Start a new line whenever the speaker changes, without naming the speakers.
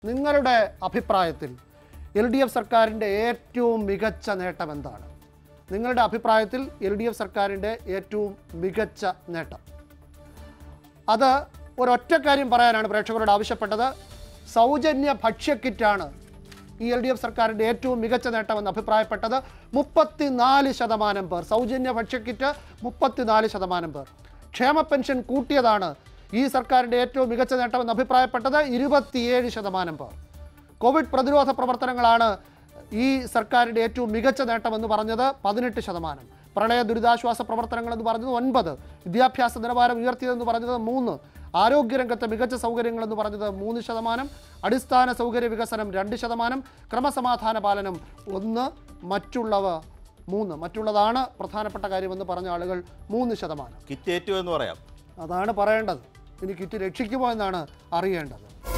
നിങ്ങളുടെ അഭിപ്രായത്തിൽ L D F സർക്കാരിൻ്റെ ഏറ്റവും മികച്ച നേട്ടം എന്താണ് നിങ്ങളുടെ അഭിപ്രായത്തിൽ എൽ ഡി എഫ് സർക്കാരിൻ്റെ ഏറ്റവും മികച്ച നേട്ടം അത് ഒരൊറ്റ കാര്യം പറയാനാണ് പ്രേക്ഷകരോട് ആവശ്യപ്പെട്ടത് സൗജന്യ ഭക്ഷ്യക്കിറ്റാണ് ഈ എൽ ഡി എഫ് സർക്കാരിൻ്റെ ഏറ്റവും മികച്ച നേട്ടമെന്ന് അഭിപ്രായപ്പെട്ടത് മുപ്പത്തിനാല് ശതമാനം പേർ സൗജന്യ ഭക്ഷ്യക്കിറ്റ് മുപ്പത്തിനാല് ശതമാനം പേർ ക്ഷേമ പെൻഷൻ കൂട്ടിയതാണ് ഈ സർക്കാരിൻ്റെ ഏറ്റവും മികച്ച നേട്ടമെന്ന് അഭിപ്രായപ്പെട്ടത് ഇരുപത്തിയേഴ് ശതമാനം പേർ കോവിഡ് പ്രതിരോധ പ്രവർത്തനങ്ങളാണ് ഈ സർക്കാരിൻ്റെ ഏറ്റവും മികച്ച നേട്ടമെന്ന് പറഞ്ഞത് പതിനെട്ട് ശതമാനം പ്രളയ ദുരിതാശ്വാസ പ്രവർത്തനങ്ങൾ എന്ന് പറഞ്ഞത് ഒൻപത് വിദ്യാഭ്യാസ നിലവാരം ഉയർത്തിയതെന്ന് പറഞ്ഞത് മൂന്ന് ആരോഗ്യരംഗത്തെ മികച്ച സൗകര്യങ്ങൾ എന്ന് പറഞ്ഞത് മൂന്ന് ശതമാനം അടിസ്ഥാന സൗകര്യ വികസനം രണ്ട് ശതമാനം ക്രമസമാധാന പാലനം ഒന്ന് മറ്റുള്ളവ മൂന്ന് മറ്റുള്ളതാണ് പ്രധാനപ്പെട്ട കാര്യമെന്ന് പറഞ്ഞ ആളുകൾ മൂന്ന് ശതമാനം
കിറ്റ് ഏറ്റു എന്ന് പറയാം
അതാണ് പറയേണ്ടത് ഇനി കിറ്റ് രക്ഷിക്കുമോ എന്നാണ് അറിയേണ്ടത്